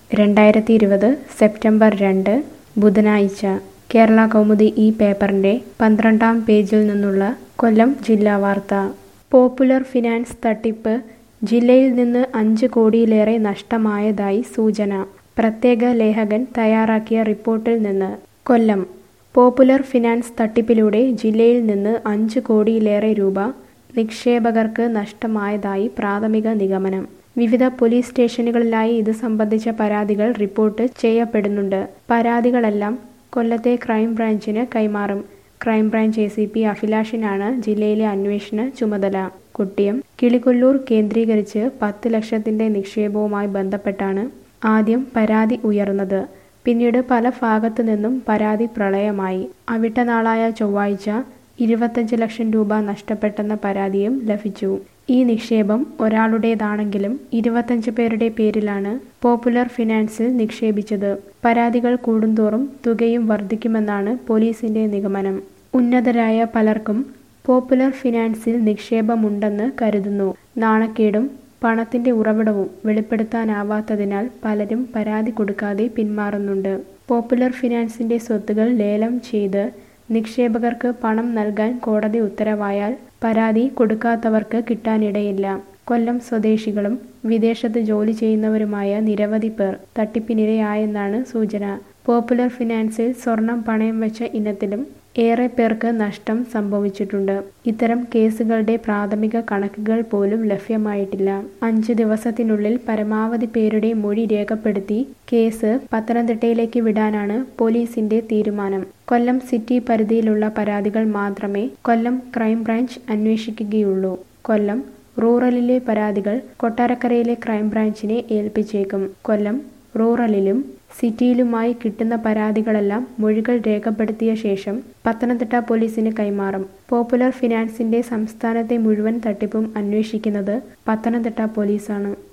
രണ്ടായിരത്തി ഇരുപത് സെപ്റ്റംബർ രണ്ട് ബുധനാഴ്ച കേരള കൗമുദി ഈ പേപ്പറിന്റെ പന്ത്രണ്ടാം പേജിൽ നിന്നുള്ള കൊല്ലം ജില്ലാ വാർത്ത പോപ്പുലർ ഫിനാൻസ് തട്ടിപ്പ് ജില്ലയിൽ നിന്ന് അഞ്ച് കോടിയിലേറെ നഷ്ടമായതായി സൂചന പ്രത്യേക ലേഖകൻ തയ്യാറാക്കിയ റിപ്പോർട്ടിൽ നിന്ന് കൊല്ലം പോപ്പുലർ ഫിനാൻസ് തട്ടിപ്പിലൂടെ ജില്ലയിൽ നിന്ന് അഞ്ച് കോടിയിലേറെ രൂപ നിക്ഷേപകർക്ക് നഷ്ടമായതായി പ്രാഥമിക നിഗമനം വിവിധ പോലീസ് സ്റ്റേഷനുകളിലായി ഇത് സംബന്ധിച്ച പരാതികൾ റിപ്പോർട്ട് ചെയ്യപ്പെടുന്നുണ്ട് പരാതികളെല്ലാം കൊല്ലത്തെ ക്രൈംബ്രാഞ്ചിന് കൈമാറും ക്രൈംബ്രാഞ്ച് എ സി പി അഭിലാഷിനാണ് ജില്ലയിലെ അന്വേഷണ ചുമതല കുട്ടിയം കിളികൊല്ലൂർ കേന്ദ്രീകരിച്ച് പത്ത് ലക്ഷത്തിന്റെ നിക്ഷേപവുമായി ബന്ധപ്പെട്ടാണ് ആദ്യം പരാതി ഉയർന്നത് പിന്നീട് പല ഭാഗത്തു നിന്നും പരാതി പ്രളയമായി അവിട്ടനാളായ ചൊവ്വാഴ്ച ഇരുപത്തഞ്ച് ലക്ഷം രൂപ നഷ്ടപ്പെട്ടെന്ന പരാതിയും ലഭിച്ചു ഈ നിക്ഷേപം ഒരാളുടേതാണെങ്കിലും ഇരുപത്തഞ്ച് പേരുടെ പേരിലാണ് പോപ്പുലർ ഫിനാൻസിൽ നിക്ഷേപിച്ചത് പരാതികൾ കൂടുന്തോറും തുകയും വർദ്ധിക്കുമെന്നാണ് പോലീസിന്റെ നിഗമനം ഉന്നതരായ പലർക്കും പോപ്പുലർ ഫിനാൻസിൽ നിക്ഷേപമുണ്ടെന്ന് കരുതുന്നു നാണക്കേടും പണത്തിന്റെ ഉറവിടവും വെളിപ്പെടുത്താനാവാത്തതിനാൽ പലരും പരാതി കൊടുക്കാതെ പിന്മാറുന്നുണ്ട് പോപ്പുലർ ഫിനാൻസിന്റെ സ്വത്തുകൾ ലേലം ചെയ്ത് നിക്ഷേപകർക്ക് പണം നൽകാൻ കോടതി ഉത്തരവായാൽ പരാതി കൊടുക്കാത്തവർക്ക് കിട്ടാനിടയില്ല കൊല്ലം സ്വദേശികളും വിദേശത്ത് ജോലി ചെയ്യുന്നവരുമായ നിരവധി പേർ തട്ടിപ്പിനിരയായെന്നാണ് സൂചന പോപ്പുലർ ഫിനാൻസിൽ സ്വർണം പണയം വെച്ച ഇനത്തിലും ഏറെ പേർക്ക് നഷ്ടം സംഭവിച്ചിട്ടുണ്ട് ഇത്തരം കേസുകളുടെ പ്രാഥമിക കണക്കുകൾ പോലും ലഭ്യമായിട്ടില്ല അഞ്ച് ദിവസത്തിനുള്ളിൽ പരമാവധി പേരുടെ മൊഴി രേഖപ്പെടുത്തി കേസ് പത്തനംതിട്ടയിലേക്ക് വിടാനാണ് പോലീസിന്റെ തീരുമാനം കൊല്ലം സിറ്റി പരിധിയിലുള്ള പരാതികൾ മാത്രമേ കൊല്ലം ക്രൈംബ്രാഞ്ച് അന്വേഷിക്കുകയുള്ളൂ കൊല്ലം റൂറലിലെ പരാതികൾ കൊട്ടാരക്കരയിലെ ക്രൈംബ്രാഞ്ചിനെ ഏൽപ്പിച്ചേക്കും കൊല്ലം റൂറലിലും സിറ്റിയിലുമായി കിട്ടുന്ന പരാതികളെല്ലാം മൊഴികൾ രേഖപ്പെടുത്തിയ ശേഷം പത്തനംതിട്ട പോലീസിന് കൈമാറും പോപ്പുലർ ഫിനാൻസിന്റെ സംസ്ഥാനത്തെ മുഴുവൻ തട്ടിപ്പും അന്വേഷിക്കുന്നത് പത്തനംതിട്ട പോലീസാണ്